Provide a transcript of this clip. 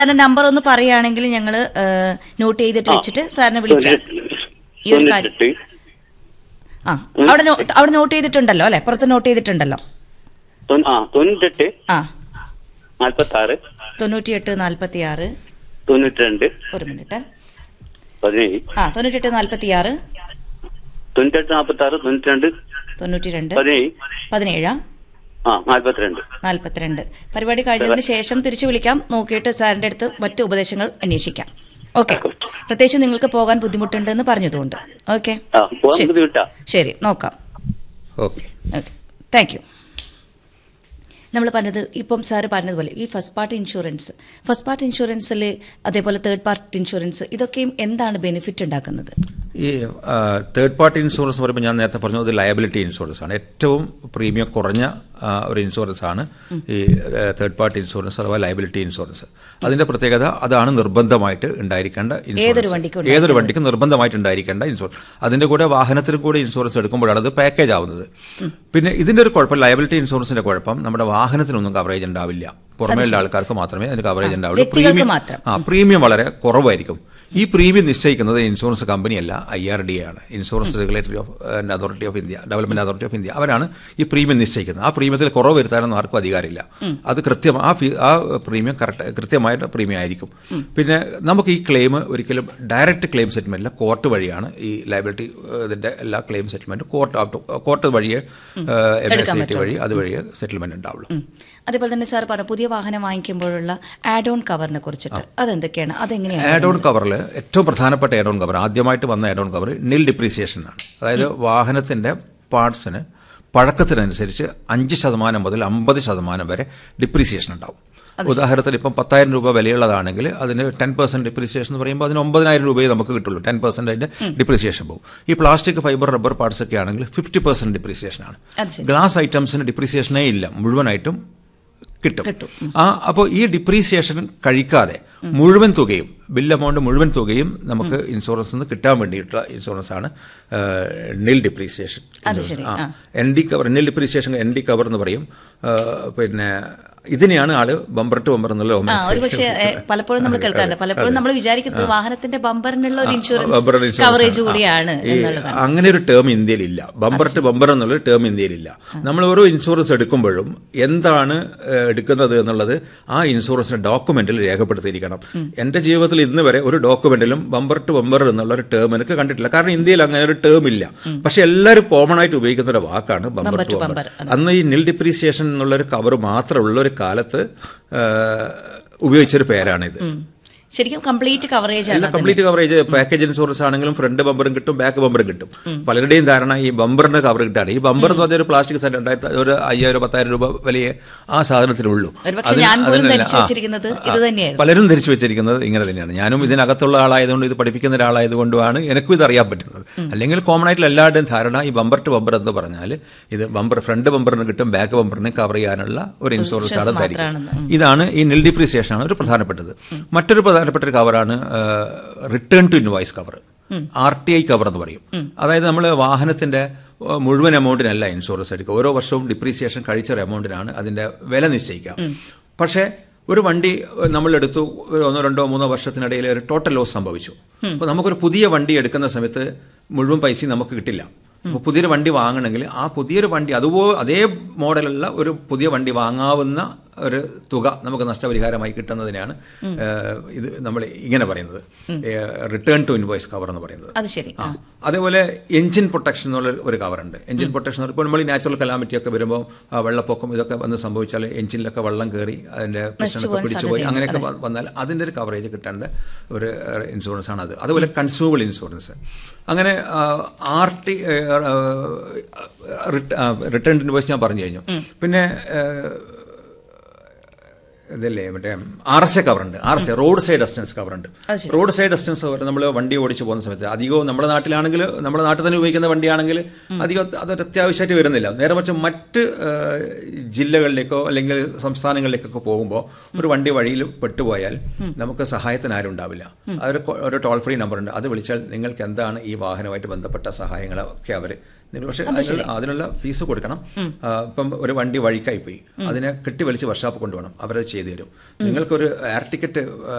സാറിന്റെ നമ്പർ ഒന്ന് പറയുകയാണെങ്കിൽ ഞങ്ങൾ നോട്ട് ചെയ്തിട്ട് വെച്ചിട്ട് സാറിനെ വിളിക്കാം ഈ ഒരു കാര്യം തൊണ്ണൂറ്റെട്ട് ആ അവിടെ നോ- അവിടെ നോട്ട് ചെയ്തിട്ടുണ്ടല്ലോ അല്ലെ പുറത്ത് നോട്ട് ചെയ്തിട്ടുണ്ടല്ലോ തൊണ്ണൂ- ആ തൊണ്ണൂറ്റെട്ട് ആ നാൽപ്പത്തി ആറ് തൊണ്ണൂറ്റിയെട്ട് നാൽപ്പത്തി ആറ് തൊണ്ണൂറ്റി രണ്ട് ഒരു മിനിറ്റ് പതിനേഴ് ആ തൊണ്ണൂറ്റെട്ട് നാൽപ്പത്തി ആറ് തൊണ്ണൂറ്റെട്ട് നാൽപ്പത്തി ആറ് തൊണ്ണൂറ്റി രണ്ട് തൊണ്ണൂറ്റി രണ്ട് പതിനേഴ് പതിനേഴാ ആ നാൽപ്പത്തിരണ്ട് നാൽപ്പത്തിരണ്ട് പരിപാടി കഴിഞ്ഞതിന് ശേഷം തിരിച്ചു വിളിക്കാം നോക്കിയിട്ട് സാറിന്റെ അടുത്ത് മറ്റു ഉപദേശങ്ങൾ അന്വേഷിക്കാം ഓക്കെ പ്രത്യേകിച്ച് നിങ്ങൾക്ക് പോകാൻ ബുദ്ധിമുട്ടുണ്ടെന്ന് പറഞ്ഞതുകൊണ്ട് ഓക്കെ ആ പോകാൻ ബുദ്ധിമുട്ടാ ശരി നോക്കാം ഓക്കെ ഓക്കെ താങ്ക് യു നമ്മൾ പറഞ്ഞത് ഇപ്പം സാറ് പറഞ്ഞതുപോലെ ഈ first party insurance first party ഇൻഷുറൻസിൽ അതേപോലെ തേർഡ് പാർട്ടി ഇൻഷുറൻസ് ഇതൊക്കെയും എന്താണ് ബെനിഫിറ്റ് ഉണ്ടാക്കുന്നത് ഈ തേർഡ് പാർട്ടി ഇൻഷുറൻസ് എന്ന് പറയുമ്പോൾ ഞാൻ നേരത്തെ പറഞ്ഞത് ലയബിലിറ്റി ഇൻഷുറൻസ് ആണ് ഏറ്റവും പ്രീമിയം കുറഞ്ഞ ആ, ഒരു ഇൻഷുറൻസ് ആണ് ഈ തേർഡ് പാർട്ടി ഇൻഷുറൻസ് അഥവാ ലയബിലിറ്റി ഇൻഷുറൻസ് അതിന്റെ പ്രത്യേകത അതാണ് നിർബന്ധമായിട്ട് ഉണ്ടായിരിക്കേണ്ട ഇൻഷുറൻസ് ഏതൊരു വണ്ടിക്കും ഏതൊരു വണ്ടിക്കും നിർബന്ധമായിട്ട് ഉണ്ടായിരിക്കേണ്ട ഇൻഷുറൻസ് അതിന്റെ കൂടെ വാഹനത്തിന് കൂടെ ഇൻഷുറൻസ് എടുക്കുമ്പോഴാണ് അത് പാക്കേജ് ആവുന്നത് പിന്നെ ഇതിന്റെ ഒരു കുഴപ്പം ലയബിലിറ്റി ഇൻഷുറൻസിന്റെ കുഴപ്പം നമ്മുടെ വാഹനത്തിനൊന്നും കവറേജ് ഉണ്ടാവില്ല പുറമേയുള്ള ആൾക്കാർക്ക് മാത്രമേ അതിന് കവറേജ് ഉണ്ടാവുള്ളൂ വ്യക്തികൾക്ക് പ്രീമിയം മാത്രം. ആ പ്രീമിയം വളരെ കുറവായിരിക്കും ഈ പ്രീമിയം നിശ്ചയിക്കുന്നത് ഇൻഷുറൻസ് കമ്പനിയല്ല ഐ ആർ ഡി ആണ് insurance regulatory of authority of India development authority of India അവരാണ് ഈ പ്രീമിയം നിശ്ചയിക്കുന്നത് ആ പ്രീമിയത്തിൽ കുറവ് വരുത്താനൊന്നും ആർക്കും അധികാരമില്ല അത് കൃത്യം ആ ഫീ- ആ പ്രീമിയം കറക്റ്റ് കൃത്യമായിട്ട് പ്രീമിയം ആയിരിക്കും പിന്നെ നമുക്ക് ഈ ക്ലെയിം ഒരിക്കലും ഡയറക്റ്റ് ക്ലെയിം സെറ്റിൽമെന്റില്ല കോർട്ട് വഴിയാണ് ഈ ലയബിലിറ്റി ഇതിന്റെ എല്ലാ ക്ലെയിം സെറ്റിൽമെന്റും കോർട്ട് കോർട്ട് വഴിയെ എം എസ് സി ടി വഴി അതുവഴിയെ സെറ്റിൽമെന്റ് ഉണ്ടാവുള്ളൂ ഉം. അതേപോലെ തന്നെ സാർ പറഞ്ഞു പുതിയ വാഹനം വാങ്ങിക്കുമ്പോഴുള്ള ആഡ് ഓൺ കവറിനെ കുറിച്ചിട്ട് അതെന്തൊക്കെയാണ് അതെങ്ങനെയാണ് ആഡ് ഓൺ കവറിൽ ഏറ്റവും പ്രധാനപ്പെട്ട ആഡ് ഓൺ കവർ ആദ്യമായിട്ട് വന്ന add on cover nil depreciation ആണ് അതായത് വാഹനത്തിന്റെ പാർട്സിന് പഴക്കത്തിനനുസരിച്ച് അഞ്ച് ശതമാനം മുതൽ അമ്പത് ശതമാനം വരെ ഡിപ്രീസിയേഷൻ ഉണ്ടാവും ഉദാഹരണത്തിന് ഇപ്പം പത്തായിരം രൂപ വിലയുള്ളതാണെങ്കിൽ അതിന് ടെൻ പെർസെന്റ് ഡിപ്രീസിയേഷൻ എന്ന് പറയുമ്പോൾ അതിന് ഒമ്പതിനായിരം രൂപയെ നമുക്ക് കിട്ടുള്ളൂ ടെൻ പെർസെന്റ് അതിന്റെ ഡിപ്രീസിയേഷൻ പോകും ഈ പ്ലാസ്റ്റിക് ഫൈബർ റബ്ബർ പാർട്സ് ഒക്കെ ആണെങ്കിൽ ഫിഫ്റ്റി പെർസെന്റ് ഡിപ്രീസിയേഷൻ ആണ് അത് ശരി. ഗ്ലാസ് ഐറ്റംസിന് ഡിപ്രീസിയേഷനേ ഇല്ല മുഴുവനായിട്ടും കിട്ടും കിട്ടും. ആ അപ്പോൾ ഈ ഡിപ്രീസിയേഷൻ കഴിക്കാതെ മുഴുവൻ തുകയും ബിൽ എമൗണ്ട് മുഴുവൻ തുകയും നമുക്ക് ഇൻഷുറൻസ് നിന്ന് കിട്ടാൻ വേണ്ടിയിട്ടുള്ള ഇൻഷുറൻസ് ആണ് നിൽ ഡിപ്രീസിയേഷൻ അത് ശരി, ആ. N D cover nil depreciation N D cover എന്ന് പറയും ആ, പിന്നെ ഇതിനെയാണ് ആള് ബമ്പർ ടു ബമ്പർ എന്നുള്ള ആ ഒരു പക്ഷേ ഏ, പലപ്പോഴും നമ്മൾ കേൾക്കാറുണ്ട് പലപ്പോഴും നമ്മൾ വിചാരിക്കുന്നത് വാഹനത്തിന്റെ ബമ്പറിനുള്ള ഒരു ബമ്പർ ഇൻഷുറൻസ് ഇൻഷുറൻസ് കവറേജ് ആണ്. കൂടിയാണ് ഈ എന്നുള്ളതാണ് അങ്ങനെ ഒരു ടേം ഇന്ത്യയിലില്ല ബമ്പർ ടു ബമ്പർ എന്നുള്ളൊരു ടേം ഇന്ത്യയിലില്ല നമ്മൾ ഓരോ ഇൻഷുറൻസ് എടുക്കുമ്പോഴും എന്താണ് ഏഹ്, എടുക്കുന്നത് എന്നുള്ളത് ആ ഇൻഷുറൻസിന്റെ ഡോക്യുമെന്റിൽ രേഖപ്പെടുത്തിയിരിക്കണം എന്റെ ജീവിതത്തിൽ ഇന്ന് വരെ ഒരു ഡോക്യുമെന്റിലും ബമ്പർ ടു ബമ്പർ എന്നുള്ള ഒരു ടേം എനിക്ക് കണ്ടിട്ടില്ല കാരണം ഇന്ത്യയിൽ അങ്ങനെ ഒരു ടേം ഇല്ല പക്ഷെ എല്ലാവരും കോമൺ ആയിട്ട് ഉപയോഗിക്കുന്ന ഒരു വാക്കാണ് bumper Bumper to to bumper bumper, അന്ന് ഈ നിൽ ഡിപ്രീസിയേഷൻ എന്നുള്ള ഒരു കവർ മാത്രമുള്ള ഒരു കാലത്ത് ഏഹ്, ഉപയോഗിച്ചൊരു പേരാണിത് ശരിക്കും കംപ്ലീറ്റ് കവറേജ് ആണ് എല്ലാ അതിന്. കംപ്ലീറ്റ് കവറേജ് പാക്കേജ് ഇൻഷുറൻസ് ആണെങ്കിലും ഫ്രണ്ട് ബമ്പറും കിട്ടും ബാക്ക് ബമ്പറും കിട്ടും പലരുടെയും ധാരണ ഈ ബമ്പറിന്റെ കവർ കിട്ടാണ് ഈ ബമ്പർ എന്ന് പറഞ്ഞ ഒരു പ്ലാസ്റ്റിക് സെറ്റ് രണ്ടായിരത്തി ഒരു അയ്യായിരം പത്തായിരം രൂപ വലിയ ആ സാധനത്തിനുള്ളൂ ഒരുപക്ഷെ അതിന് ഞാൻ പോലും അതിനല്ല- ധരിച്ചു ആ, വെച്ചിരിക്കുന്നത് ആ, ഇത് തന്നെയായിരുന്നു. പലരും ധരിച്ചു വെച്ചിരിക്കുന്നത് ഇങ്ങനെ തന്നെയാണ് ഞാനും ഇതിനകത്തുള്ള ആളായതുകൊണ്ട് ഇത് പഠിപ്പിക്കുന്ന ഒരാളായതുകൊണ്ടാണ് എനിക്കും ഇത് അറിയാൻ പറ്റുന്നത് അല്ലെങ്കിൽ കോമൺ ആയിട്ടുള്ള എല്ലാവരുടെയും ധാരണ ഈ ബമ്പർ ടു ബമ്പർ എന്ന് പറഞ്ഞാൽ ഇത് ബമ്പർ ഫ്രണ്ട് ബമ്പറിന് കിട്ടും ബാക്ക് ബമ്പറിന് കവർ ചെയ്യാനുള്ള ഒരു ഇൻഷുറൻസ് ആണ് ഇൻഷുറൻസ് ധരിക്കും മാത്രമാണെന്ന്. ഇതാണ് ഈ നിൽ ഡിപ്രീസിയേഷൻ ആണ് ഒരു പ്രധാനപ്പെട്ടത് മറ്റൊരു പ്രധാനപ്പെട്ട ഒരു കവറാണ് return to invoice cover R T I cover എന്ന് പറയും അതായത് നമ്മൾ വാഹനത്തിന്റെ ഏഹ്, മുഴുവൻ എമൗണ്ടിനല്ല ഇൻഷുറൻസ് എടുക്കുക ഓരോ വർഷവും ഡിപ്രീസിയേഷൻ കഴിച്ച ഒരു എമൗണ്ടിനാണ് അതിന്റെ വില നിശ്ചയിക്കുക പക്ഷേ ഒരു വണ്ടി ഏഹ്, നമ്മൾ എടുത്തു ഒരു ഒന്നോ രണ്ടോ മൂന്നോ വർഷത്തിനിടയിൽ ഒരു ടോട്ടൽ ലോസ് സംഭവിച്ചു അപ്പോൾ നമുക്കൊരു പുതിയ വണ്ടി എടുക്കുന്ന സമയത്ത് മുഴുവൻ പൈസയും നമുക്ക് കിട്ടില്ല അപ്പോൾ പുതിയൊരു വണ്ടി വാങ്ങണമെങ്കിൽ ആ പുതിയൊരു വണ്ടി അതുപോലെ അതേ മോഡലുള്ള ഒരു പുതിയ വണ്ടി വാങ്ങാവുന്ന ഒരു തുക നമുക്ക് നഷ്ടപരിഹാരമായി കിട്ടുന്നതിനാണ് ഏഹ്, ഇത് നമ്മൾ ഇങ്ങനെ പറയുന്നത് റിട്ടേൺ ടു ഇൻവോയ്സ് കവർ എന്ന് പറയുന്നത് അത് ശരി ആ അതേപോലെ എഞ്ചിൻ പ്രൊട്ടക്ഷൻ എന്നുള്ള ഒരു കവറുണ്ട് എഞ്ചിൻ പ്രൊട്ടക്ഷൻ ഇപ്പോൾ നമ്മൾ ഈ നാച്ചുറൽ കലാമിറ്റി ഒക്കെ വരുമ്പോൾ ആ വെള്ളപ്പൊക്കം ഇതൊക്കെ വന്ന് സംഭവിച്ചാൽ എഞ്ചിനിലൊക്കെ വെള്ളം കയറി അതിന്റെ പിസ്റ്റണൊക്കെ പോകാൻ പിടിച്ചുപോയി അങ്ങനെയൊക്കെ വ- വന്നാൽ അതിന്റെ ഒരു കവറേജ് കിട്ടേണ്ട ഒരു ഇൻഷുറൻസ് ആണ് അത് അതുപോലെ കൺസ്യൂമബിൾ ഇൻഷുറൻസ് അങ്ങനെ ആർ ടി റിട്ടേൺ ഇൻവോയ്സ് ഞാൻ പറഞ്ഞു കഴിഞ്ഞു പിന്നെ ഏഹ്, ഇതല്ലേ മറ്റേ ആർ എസ് എ കവറുണ്ട് R S A road side assistance കവറുണ്ട് അത് ശരി. റോഡ് സൈഡ് അസിസ്റ്റൻസ് കവർ നമ്മൾ വണ്ടി ഓടിച്ച് പോകുന്ന സമയത്ത് അധികവും നമ്മുടെ നാട്ടിലാണെങ്കിൽ നമ്മുടെ നാട്ടിൽ തന്നെ ഉപയോഗിക്കുന്ന വണ്ടിയാണെങ്കിൽ അധികം അതൊരു അത്യാവശ്യമായിട്ട് വരുന്നില്ല നേരെ മറിച്ച് മറ്റ് ഏഹ്, ജില്ലകളിലേക്കോ അല്ലെങ്കിൽ സംസ്ഥാനങ്ങളിലേക്കൊക്കെ പോകുമ്പോൾ ഒരു വണ്ടി വഴിയിൽ പെട്ടുപോയാൽ നമുക്ക് സഹായത്തിന് ആരും ഉണ്ടാവില്ല അതൊരു കൊ- ഒരു ടോൾ ഫ്രീ നമ്പർ ഉണ്ട് അത് വിളിച്ചാൽ നിങ്ങൾക്ക് എന്താണ് ഈ വാഹനവുമായിട്ട് ബന്ധപ്പെട്ട സഹായങ്ങളൊക്കെ അവർ നിങ്ങൾ പക്ഷേ അതിനുള്ള അതിനുള്ള ഫീസ് കൊടുക്കണം ആ, ഇപ്പം ഒരു വണ്ടി വഴിക്കായി പോയി അതിനെ കെട്ടി വലിച്ച് വർഷാപ്പ് കൊണ്ടുപോകണം അവരത് ചെയ്തു തരും നിങ്ങൾക്കൊരു എയർ ടിക്കറ്റ്